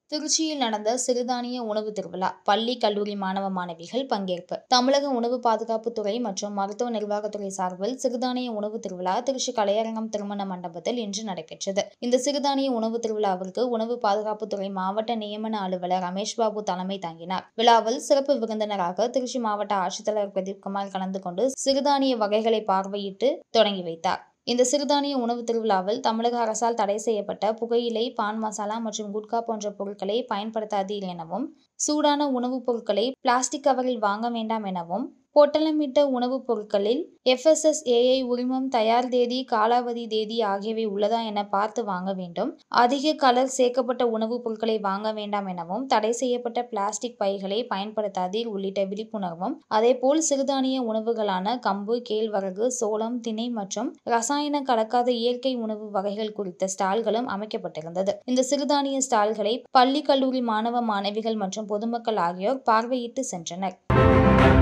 திருச்சியில் நடந்த சிறுதானிய உணவு திருவிழா பள்ளி கல்லூரி மாணவ மாணவிகள் பங்கேற்பு தமிழக உணவு பாதுகாப்புத்துறை மற்றும் மருத்துவ நிர்வாகத்துறை சார்பில் சிறுதானிய உணவு திருவிழா திருச்சி கலையரங்கம் திருமண மண்டபத்தில் இன்று நடைபெற்றது இந்த சிறுதானிய உணவு திருவிழாவிற்கு உணவு பாதுகாப்புத்துறை மாவட்ட நியமன அலுவலர் ரமேஷ் பாபு தலைமை தாங்கினார் விழாவில் சிறப்பு விருந்தினராக திருச்சி மாவட்ட ஆட்சித்தலைவர் பிரதீப்குமார் கலந்து கொண்டு சிறுதானிய வகைகளை பார்வையிட்டு தொடங்கி வைத்தார் இந்த சிறுதானிய உணவு திருவிழாவில் தமிழக அரசால் தடை செய்யப்பட்ட புகையிலை பான் மசாலா மற்றும் குட்கா போன்ற பொருட்களை பயன்படுத்தாதீர் எனவும் சூடான உணவுப் பொருட்களை பிளாஸ்டிக் கவரில் வாங்க வேண்டாம் எனவும் பொட்டலமிட்ட உணவுப் பொருட்களில் எஃப்எஸ்எஸ்ஏஐ உரிமம் தயார் தேதி காலாவதி தேதி ஆகியவை உள்ளதா என பார்த்து வாங்க வேண்டும் அதிக கலர் சேர்க்கப்பட்ட உணவுப் பொருட்களை வாங்க வேண்டாம் எனவும் தடை செய்யப்பட்ட பிளாஸ்டிக் பைகளை பயன்படுத்தாதீர் உள்ளிட்ட விழிப்புணர்வும் அதேபோல் சிறுதானிய உணவுகளான கம்பு கேழ்வரகு சோளம் திணை மற்றும் ரசாயன கலக்காத இயற்கை உணவு வகைகள் குறித்த ஸ்டால்களும் அமைக்கப்பட்டிருந்தது இந்த சிறுதானிய ஸ்டால்களை பள்ளி கல்லூரி மாணவ மாணவிகள் மற்றும் பொதுமக்கள் ஆகியோர் பார்வையிட்டு சென்றனர்